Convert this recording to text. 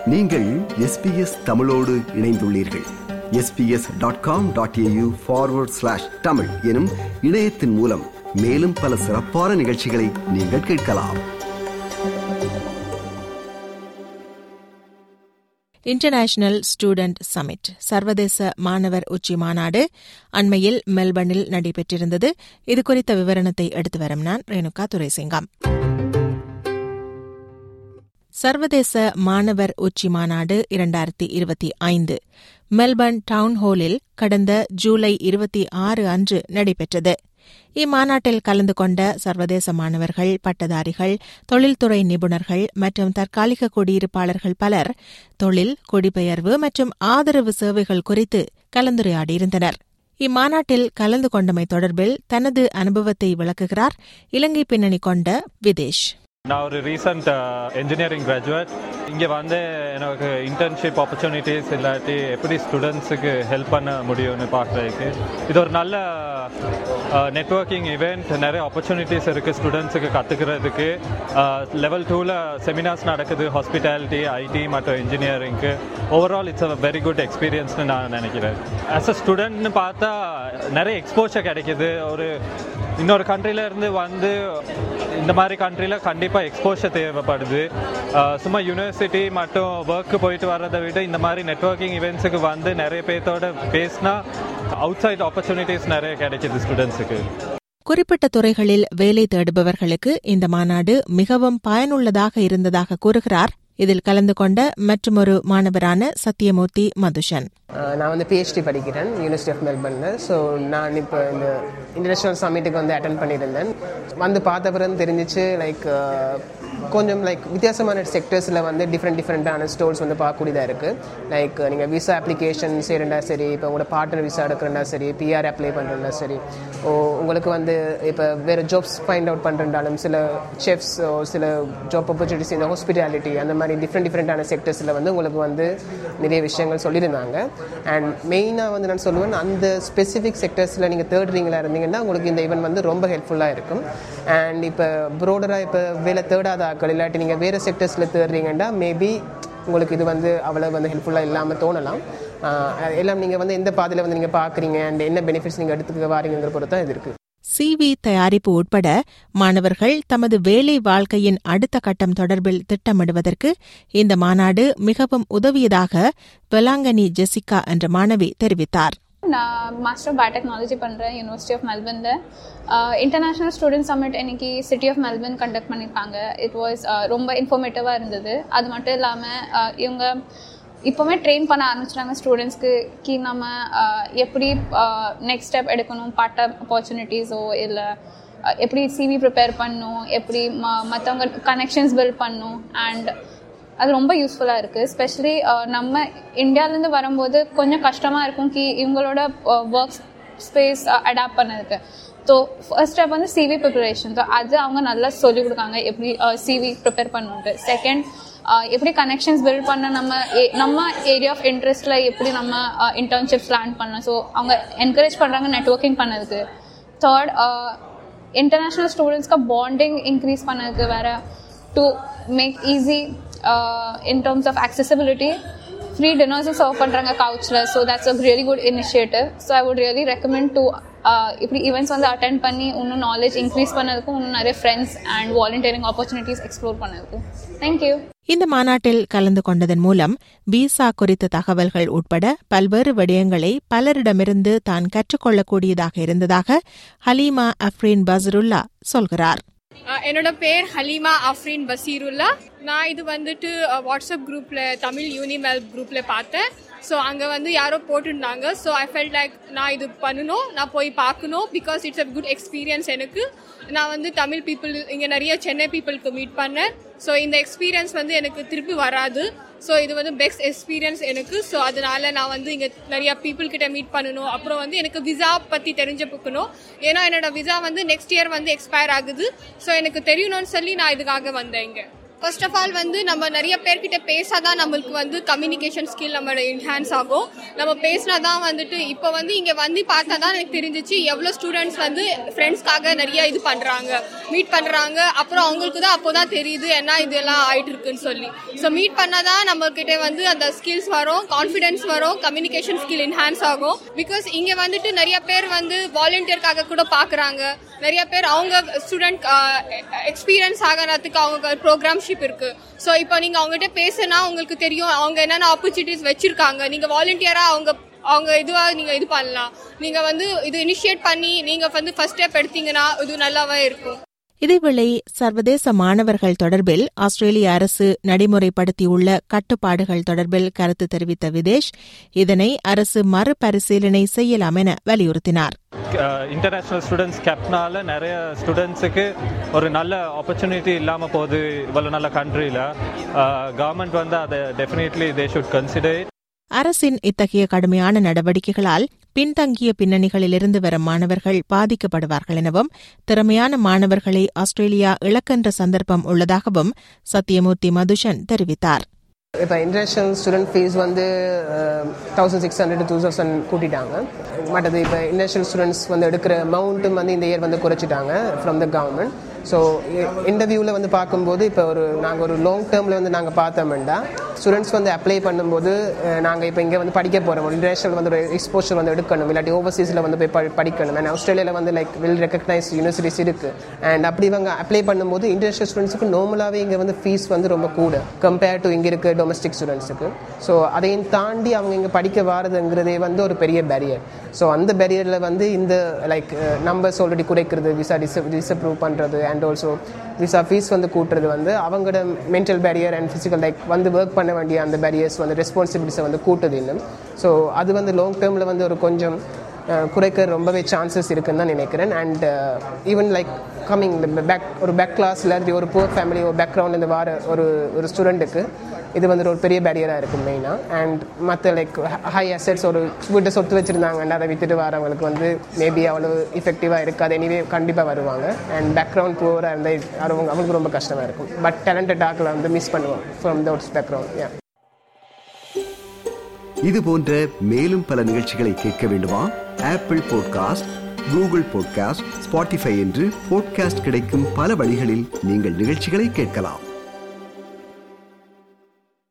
நீங்கள் எஸ்பிஎஸ் தமிழோடு இணைந்துள்ளீர்கள் SBS dot com dot AU forward slash Tamil எனும் இணையத்தின் மூலம் மேலும் பல சிறப்பான நிகழ்ச்சிகளை நீங்கள் கேட்கலாம் இன்டர்நேஷனல் ஸ்டூடெண்ட் சமிட் சர்வதேச மாணவர் உச்சி மாநாடு அண்மையில் மெல்பர்னில் நடைபெற்றிருந்தது இதுகுறித்த விவரணத்தை எடுத்து வரும் நான் ரேணுகா துரைசிங்கம் சர்வதேச மாணவர் உச்சி மாநாடு இரண்டாயிரத்தி இருபத்தி ஐந்து மெல்பர்ன் டவுன் ஹாலில் கடந்த ஜூலை இருபத்தி ஆறு அன்று நடைபெற்றது இம்மாநாட்டில் கலந்து கொண்ட சர்வதேச மாணவர்கள் பட்டதாரிகள் தொழில்துறை நிபுணர்கள் மற்றும் தற்காலிக குடியிருப்பாளர்கள் பலர் தொழில் குடிபெயர்வு மற்றும் ஆதரவு சேவைகள் குறித்து கலந்துரையாடியிருந்தனர் இம்மாநாட்டில் கலந்து கொண்டமை தொடர்பில் தனது அனுபவத்தை விளக்குகிறார் இலங்கை பின்னணி கொண்ட விதேஷ் நான் ஒரு ரீசன்ட் இன்ஜினியரிங் கிராஜுவேட் இங்கே வந்து எனக்கு இன்டர்ன்ஷிப் ஆப்பர்ச்சுனிட்டிஸ் இல்லாட்டி எப்படி ஸ்டூடெண்ட்ஸுக்கு ஹெல்ப் பண்ண முடியும்னு பார்க்குறதுக்கு இது ஒரு நல்ல நெட்ஒர்க்கிங் இவெண்ட் நிறைய ஆப்பர்ச்சுனிட்டிஸ் இருக்குது ஸ்டூடெண்ட்ஸுக்கு கற்றுக்கிறதுக்கு லெவல் டூவில் செமினார்ஸ் நடக்குது ஹாஸ்பிட்டாலிட்டி ஐடி மற்றும் இன்ஜினியரிங்க்கு overall it's a very good எக்ஸ்பீரியன்ஸ்னு நான் நினைக்கிறேன் ஆஸ் அ ஸ்டூடெண்ட்னு பார்த்தா நிறைய எக்ஸ்போஷர் கிடைக்கிது ஒரு இன்னொரு கண்ட்ரிலேருந்து வந்து இந்த மாதிரி கண்ட்ரியில் கண்டிப்பாக எக்ஸ்போஷர் தேவைப்படுது சும்மா யூனிவர்சிட்டி மட்டும் ஒர்க்கு போயிட்டு வர்றதை விட இந்த மாதிரி நெட்ஒர்க்கிங் இவெண்ட்ஸுக்கு வந்து நிறைய பேர்த்தோட பேசினா அவுட் சைட் ஆப்பர்ச்சுனிட்டிஸ் நிறைய கிடைக்கிது ஸ்டூடெண்ட்ஸுக்கு குறிப்பிட்ட துறைகளில் வேலை தேடுபவர்களுக்கு இந்த மாநாடு மிகவும் பயனுள்ளதாக இருந்ததாக கூறுகிறார் இதில் கலந்து கொண்ட மற்றொரு மாணவரான சத்யமூர்த்தி மதுஷன் நான் வந்து பிஹெச்டி படிக்கிறேன் யூனிவர்சிட்டி ஆஃப் மெல்பர்னில் ஸோ நான் இப்போ இந்த இன்டர்நேஷ்னல் சமிட்டுக்கு வந்து அட்டன் பண்ணியிருந்தேன் வந்து பார்த்த பிறகு தெரிஞ்சிச்சு லைக் கொஞ்சம் லைக் வித்தியாசமான செக்டர்ஸில் வந்து டிஃப்ரெண்ட் டிஃப்ரெண்ட்டான ஸ்டோர்ஸ் வந்து பார்க்கக்கூடியதாக இருக்குது லைக் நீங்கள் விசா அப்ளிகேஷன் செய்கிறண்டா சரி இப்போ உங்களோட பார்ட்னர் விசா எடுக்கிறண்டா சரி பிஆர் அப்ளை பண்ணுறா சரி ஓ உங்களுக்கு வந்து இப்போ வேறு ஜாப்ஸ் ஃபைண்ட் அவுட் பண்ணுறாலும் சில செஃப்ஸ் சில ஜாப் ஆப்பர்ச்சுனிட்டிஸ் இந்த ஹாஸ்பிட்டாலிட்டி அந்த மாதிரி டிஃப்ரெண்ட் டிஃப்ரெண்ட்டான செக்டர்ஸில் வந்து உங்களுக்கு வந்து நிறைய விஷயங்கள் சொல்லியிருந்தாங்க அண்ட் மெயினாக வந்து நான் சொல்லுவேன் அந்த ஸ்பெசிஃபிக் செக்டர்ஸில் நீங்கள் தேர்ட் ரீங்களாக இருந்தீங்கன்னா உங்களுக்கு இந்த ஈவெண்ட் வந்து ரொம்ப ஹெல்ப்ஃபுல்லாக இருக்கும் அண்ட் இப்போ ப்ரோடராக இப்போ வேலை தேடாத ஆக்கள் இல்லாட்டி நீங்கள் வேறு செக்டர்ஸில் தேடுறீங்கன்னா மேபி உங்களுக்கு இது வந்து அவ்வளோ வந்து ஹெல்ப்ஃபுல்லாக இல்லாமல் தோணலாம் எல்லாம் நீங்கள் வந்து எந்த பாதையில் வந்து நீங்கள் பார்க்குறீங்க அண்ட் என்ன பெனிஃபிட்ஸ் நீங்கள் எடுத்துக்க வாரீங்கிற பொறுத்து தான் இது இருக்குது சிவி தயாரிப்பு உட்பட மாணவர்கள் தமது வேலை வாழ்க்கையின் அடுத்த கட்டம் தொடர்பில் திட்டமிடுவதற்கு இந்த மாநாடு மிகவும் உதவியதாக வெலாங்கனி ஜெசிகா என்ற மாணவி தெரிவித்தார் நான் மாஸ்டர் ஆஃப் பயோடெக்னாலஜி பண்ணுறேன் யூனிவர்சிட்டி ஆஃப் மெல்பர்னில் இன்டர்நேஷ்னல் ஸ்டூடெண்ட் சமிட் இன்னைக்கு சிட்டி ஆஃப் மெல்பர்ன் கண்டக்ட் பண்ணியிருக்காங்க இட் வாஸ் ரொம்ப இன்ஃபர்மேட்டிவாக இருந்தது அது மட்டும் இல்லாமல் இவங்க இப்போவுமே ட்ரெயின் பண்ண ஆரம்பிச்சிட்டாங்க ஸ்டூடெண்ட்ஸ்க்கு கி நம்ம எப்படி நெக்ஸ்ட் ஸ்டெப் எடுக்கணும் பார்ட் ஆப்பர்ச்சுனிட்டிஸோ இல்லை எப்படி சிவி ப்ரிப்பேர் பண்ணணும் எப்படி ம மற்றவங்க கனெக்ஷன்ஸ் பில்ட் பண்ணணும் அண்ட் அது ரொம்ப யூஸ்ஃபுல்லாக இருக்குது ஸ்பெஷலி நம்ம இந்தியாவிலேருந்து வரும்போது கொஞ்சம் கஷ்டமாக இருக்கும் கி இவங்களோட ஒர்க் ஸ்பேஸ் அடாப்ட் பண்ணதுக்கு ஸோ ஃபர்ஸ்ட் ஸ்டெப் வந்து சிவி ப்ரிப்பரேஷன் ஸோ அது அவங்க நல்லா சொல்லிக் கொடுக்காங்க எப்படி சிவி ப்ரிப்பேர் பண்ணணுன்ட்டு செகண்ட் எப்படி கனெக்ஷன்ஸ் பில்ட் பண்ண நம்ம நம்ம ஏரியா ஆஃப் இன்ட்ரெஸ்ட்டில் எப்படி நம்ம இன்டர்ன்ஷிப்ஸ் லேர்ன் பண்ணலாம் ஸோ அவங்க என்கரேஜ் பண்ணுறாங்க நெட்ஒர்க்கிங் பண்ணதுக்கு தேர்ட் இன்டர்நேஷ்னல் ஸ்டூடெண்ட்ஸ்க்கு பாண்டிங் இன்க்ரீஸ் பண்ணதுக்கு வேறு to make easy in terms of accessibility free டின்னர்ஸும் சர்வ் பண்ணுறாங்க கவுச்சில் so that's a really good initiative so I would really recommend to இப்படி ஈவெண்ட்ஸ் வந்து அட்டென்ட் பண்ணி இன்னும் நாலேஜ் இன்க்ரீஸ் பண்ணதுக்கும் இன்னும் நிறைய friends and volunteering opportunities explore பண்ணதுக்கு தேங்க்யூ இந்த மாநாட்டில் கலந்து கொண்டதன் மூலம் விசா குறித்த தகவல்கள் உட்பட பல்வேறு விடயங்களை பலரிடமிருந்து தான் கற்றுக்கொள்ளக்கூடியதாக இருந்ததாக ஹலீமா அஃப்ரீன் பசருல்லா சொல்கிறார் என்னோட பேர் ஹலீமா அஃப்ரீன் பசீருல்லா நான் இது வந்துட்டு வாட்ஸ்அப் குரூப்பில் தமிழ் யூனிமெல் குரூப்பில் பார்த்தேன் ஸோ அங்கே வந்து யாரோ போட்டிருந்தாங்க ஸோ ஐ ஃபெல்ட் லைக் நான் இது பண்ணணும் நான் போய் பார்க்கணும் because it's a good experience எனக்கு நான் வந்து தமிழ் பீப்புள் இங்கே நிறைய சென்னை பீப்புளுக்கு மீட் பண்ணேன் ஸோ இந்த எக்ஸ்பீரியன்ஸ் வந்து எனக்கு திருப்பி வராது ஸோ இது வந்து பெஸ்ட் எக்ஸ்பீரியன்ஸ் எனக்கு ஸோ அதனால நான் வந்து இங்கே நிறைய பீப்புள் கிட்ட மீட் பண்ணணும் அப்புறம் வந்து எனக்கு விசா பற்றி தெரிஞ்சுக்கணும் ஏன்னா என்னோட விசா வந்து நெக்ஸ்ட் இயர் வந்து எக்ஸ்பயர் ஆகுது ஸோ எனக்கு தெரியணும்னு சொல்லி நான் இதுக்காக வந்தேன் இங்கே ஃபர்ஸ்ட் ஆஃப் ஆல் வந்து நம்ம நிறைய பேர்கிட்ட பேசாதான் நம்மளுக்கு வந்து கம்யூனிகேஷன் ஸ்கில் நம்மளோட என்ஹான்ஸ் ஆகும் நம்ம பேசினா தான் வந்துட்டு இப்போ வந்து இங்கே வந்து பார்த்தா தான் எனக்கு தெரிஞ்சிச்சு எவ்வளோ ஸ்டூடெண்ட்ஸ் வந்து ஃப்ரெண்ட்ஸ்க்காக நிறைய இது பண்ணுறாங்க மீட் பண்ணுறாங்க அப்புறம் அவங்களுக்கு தான் அப்போ தான் தெரியுது என்ன இதெல்லாம் ஆயிட்டு இருக்குன்னு சொல்லி ஸோ மீட் பண்ணால் தான் நம்மக்கிட்ட வந்து அந்த ஸ்கில்ஸ் வரும் கான்ஃபிடென்ஸ் வரும் கம்யூனிகேஷன் ஸ்கில் என்ஹான்ஸ் ஆகும் பிகாஸ் இங்கே வந்துட்டு நிறைய பேர் வந்து வாலண்டியர்க்காக கூட பார்க்குறாங்க நிறைய பேர் அவங்க ஸ்டூடெண்ட் எக்ஸ்பீரியன்ஸ் ஆகிறதுக்கு அவங்க ப்ரோக்ராம்ஷிப் இருக்கு ஸோ இப்போ நீங்கள் அவங்ககிட்ட பேசுனா உங்களுக்கு தெரியும் அவங்க என்னென்ன ஆப்பர்ச்சுனிட்டிஸ் வச்சிருக்காங்க நீங்கள் வாலண்டியராக அவங்க அவங்க இதுவாக நீங்கள் இது பண்ணலாம் நீங்கள் வந்து இது இனிஷியேட் பண்ணி நீங்கள் வந்து ஃபர்ஸ்ட் ஸ்டெப் எடுத்தீங்கன்னா இது நல்லாவே இருக்கும் இதேவேளை சர்வதேச மாணவர்கள் தொடர்பில் ஆஸ்திரேலிய அரசு நடைமுறைப்படுத்தியுள்ள கட்டுப்பாடுகள் தொடர்பில் கருத்து தெரிவித்த விதேஷ் இதனை அரசு மறுபரிசீலனை செய்யலாம் என வலியுறுத்தினார் இன்டர்நேஷ்னல் ஸ்டூடெண்ட்ஸ் கேப்னால நிறைய ஸ்டூடெண்ட்ஸுக்கு ஒரு நல்ல ஆப்பர்ச்சுனிட்டி இல்லாமல் போகுது இவ்வளோ நல்ல கண்ட்ரியில் கவர்மெண்ட் வந்து அதை டெஃபினெட்லி தே ஷுட் கன்சிடர் அரசின் இத்தகைய கடுமையான நடவடிக்கைகளால் பின்தங்கிய பின்னணிகளிலிருந்து வரும் மாணவர்கள் பாதிக்கப்படுவார்கள் எனவும் திறமையான மாணவர்களை ஆஸ்திரேலியா இழக்கின்ற சந்தர்ப்பம் உள்ளதாகவும் சத்யமூர்த்தி மதுஷன் தெரிவித்தார் இப்போ இன்டர்நேஷ்னல் ஸ்டூடெண்ட் ஃபீஸ் வந்து thousand six hundred to thousand கூட்டிட்டாங்க மற்றது இப்போ இன்டர்நேஷ்னல் ஸ்டூடெண்ட்ஸ் வந்து எடுக்கிற அமௌண்ட்டும் வந்து இந்த இயர் வந்து குறைச்சிட்டாங்க ஃப்ரம் த கவர்மெண்ட் ஸோ இன்டர்வியூவில் வந்து பார்க்கும்போது இப்போ ஒரு நாங்கள் ஒரு லாங் டேர்மில் வந்து நாங்கள் பார்த்தோம்னா ஸ்டூடெண்ட்ஸ் வந்து அப்ளை பண்ணும்போது நாங்கள் இப்போ இங்கே வந்து படிக்க போகிறோம் ஒரு இன்டர்நேஷனல் வந்து ஒரு எக்ஸ்போஷர் வந்து எடுக்கணும் இல்லாட்டி ஓவர்சீஸில் வந்து போய் ப- படிக்கணும் அண்ட் ஆஸ்திரேலியாவில் வந்து லைக் வெல் ரெக்கக்னைஸ் யூனிவர்சிட்டிஸ் இருக்குது அண்ட் அப்படி இவங்க அப்ளை பண்ணும்போது இன்டர்நேஷனல் ஸ்டூடெண்ட்ஸுக்கு நார்மலாகவே இங்கே வந்து ஃபீஸ் வந்து ரொம்ப கூட கம்பேர் டு இங்கே இருக்க டொமஸ்டிக் ஸ்டூடெண்ட்ஸுக்கு ஸோ அதையும் தாண்டி அவங்க இங்கே படிக்க வாரதுங்கிறதே வந்து ஒரு பெரிய பேரியர் ஸோ அந்த பேரியரில் வந்து இந்த லைக் நம்பர்ஸ் ஆல்ரெடி குறைக்கிறது விசா டிஸ் டிஸ்அப்ரூவ் பண்ணுறது அண்ட் ஆல்சோ விசா ஃபீஸ் வந்து கூட்டுறது வந்து அவங்களோட mental barrier and physical like வந்து ஒர்க் பண்ண வேண்டிய அந்த பேரியர்ஸ் வந்து ரெஸ்பான்சிபிலிட்டிஸை வந்து கூட்டுது இன்னும் ஸோ அது வந்து லாங் டேர்மில் வந்து ஒரு கொஞ்சம் அஹ், குறைக்க ரொம்பவே சான்சஸ் இருக்குன்னு தான் நினைக்கிறேன் and even like coming back ஒரு பேக் கிளாஸ் இல்லாட்டி ஒரு புவர் ஃபேமிலி ஒரு பேக்ரவுண்ட் இந்த வார ஒரு ஒரு ஸ்டூடெண்ட்டுக்கு இது வந்து ஒரு பெரிய பேரியராக இருக்கும் மெயினாக அண்ட் மற்ற லைக் ஹை அசெட்ஸ் ஒரு வீட்டை சொத்து வச்சுருந்தாங்கன்னா அதை வித்துட்டு வரவங்களுக்கு வந்து மேபி அவ்வளோ இஃபெக்டிவாக இருக்காது எனிவே கண்டிப்பாக வருவாங்க அண்ட் பேக்ரவுண்ட் புவராக இருந்தால் அவங்க அவங்களுக்கு ரொம்ப கஷ்டமாக இருக்கும் பட் டேலண்டட் டாக்கில் வந்து மிஸ் பண்ணுவோம் ஃப்ரம் தோட்ஸ் பேக்ரவுண்ட் யா இது போன்ற மேலும் பல நிகழ்ச்சிகளை கேட்க வேண்டுமா Apple podcast Google podcast Spotify என்று பாட்காஸ்ட் கிடைக்கும் பல வழிகளில் நீங்கள் நிகழ்ச்சிகளை கேட்கலாம்